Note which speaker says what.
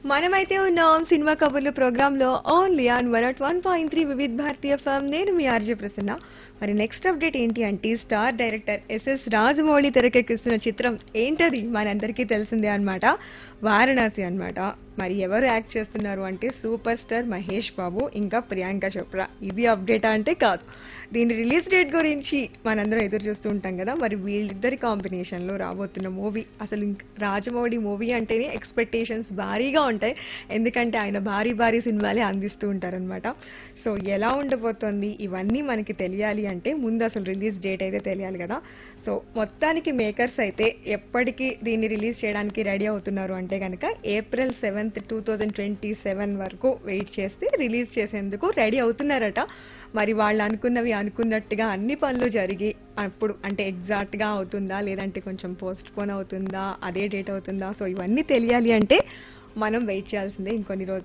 Speaker 1: మనమైతే ఉన్నాం సినిమా కబుర్లు ప్రోగ్రామ్ లో only on one at one point three Vividh Bharati FM నేను మీ ఆర్జే ప్రసన్న మరి నెక్స్ట్ అప్డేట్ ఏంటి అంటే స్టార్ డైరెక్టర్ ఎస్ఎస్ రాజమౌళి తెరకెక్కిస్తున్న చిత్రం ఏంటది మనందరికీ తెలిసిందే అన్నమాట వారణాసి అన్నమాట మరి ఎవరు యాక్ట్ చేస్తున్నారు అంటే సూపర్ స్టార్ మహేష్ బాబు ఇంకా ప్రియాంక చోప్రా ఇది అప్డేట్ అంటే కాదు దీని రిలీజ్ డేట్ గురించి మనందరం ఎదురు చూస్తూ ఉంటాం కదా మరి వీళ్ళిద్దరి కాంబినేషన్ లో రాబోతున్న మూవీ అసలు ఇంక రాజమౌళి మూవీ అంటేనే ఎక్స్పెక్టేషన్స్ భారీగా ఉంటాయి ఎందుకంటే ఆయన భారీ భారీ సినిమాలే అందిస్తూ ఉంటారనమాట సో ఎలా ఉండబోతోంది ఇవన్నీ మనకి తెలియాలి అంటే ముందు అసలు రిలీజ్ డేట్ అయితే తెలియాలి కదా సో మొత్తానికి మేకర్స్ అయితే ఎప్పటికీ దీన్ని రిలీజ్ చేయడానికి రెడీ అవుతున్నారు అంటే కనుక April seventh two thousand twenty seven వరకు వెయిట్ చేస్తే రిలీజ్ చేసేందుకు రెడీ అవుతున్నారట మరి వాళ్ళు అనుకున్నవి అనుకున్నట్టుగా అన్ని పనులు జరిగి అప్పుడు అంటే ఎగ్జాక్ట్ గా అవుతుందా లేదంటే కొంచెం పోస్ట్ పోన్ అవుతుందా అదే డేట్ అవుతుందా సో ఇవన్నీ తెలియాలి అంటే మనం వెయిట్ చేయాల్సిందే ఇంకొన్ని రోజులు